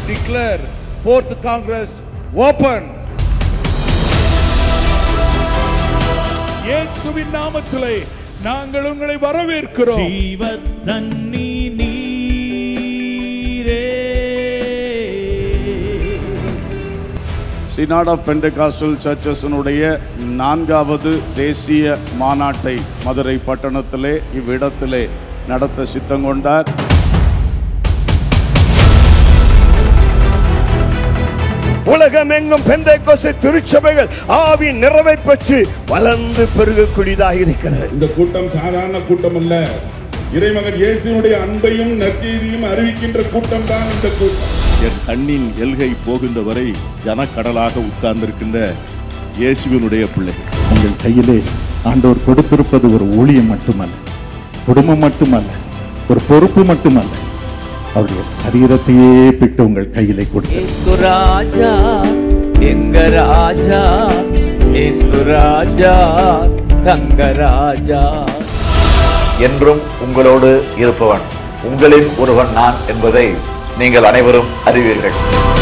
declare fourth Congress open. இயேசுவின் நாமத்திலே நாங்கள் உங்களை வரவேற்கிறோம் ஜீவ தண்ணி நீரே Synod of Pentecostal Churchesனுடைய நான்காவது தேசிய மாநாட்டை மதுரை பட்டணத்திலே இவ்விடத்திலே நடத்த சித்தம் கொண்டார் உலகமெங்கும் பெந்தைக்கோசை திருச்சபைகள் ஆவின் நிறைவை பெற்று வளர்ந்து பெருகக்கூடியதாக இருக்கிறது இந்த கூட்டம் சாதாரண கூட்டம் அல்ல இறைமகன் இயேசுனுடைய அன்பையும் நற்செய்தியும் அறிவிக்கின்ற கூட்டம் தான் இந்த கூட்டம் என் கண்ணின் எல்கை போகின்ற வரை ஜனக்கடலாக உட்கார்ந்திருக்கின்ற இயேசுவினுடைய பிள்ளைகள் உங்கள் கையிலே ஆண்டவர் கொடுத்திருப்பது ஒரு ஊழியம் மட்டுமல்ல குடும்பம் மட்டுமல்ல ஒரு பொறுப்பு மட்டுமல்ல அவருடைய சரீரத்தையே பிட்டு உங்கள் கையிலே கொடுத்தார் ஏசு ராஜா எங்க ராஜா ஏசு ராஜா தங்க ராஜா என்றும் உங்களோடு இருப்பவன் உங்களில் ஒருவன் நான் என்பதை நீங்கள் அனைவரும் அறிவீர்கள்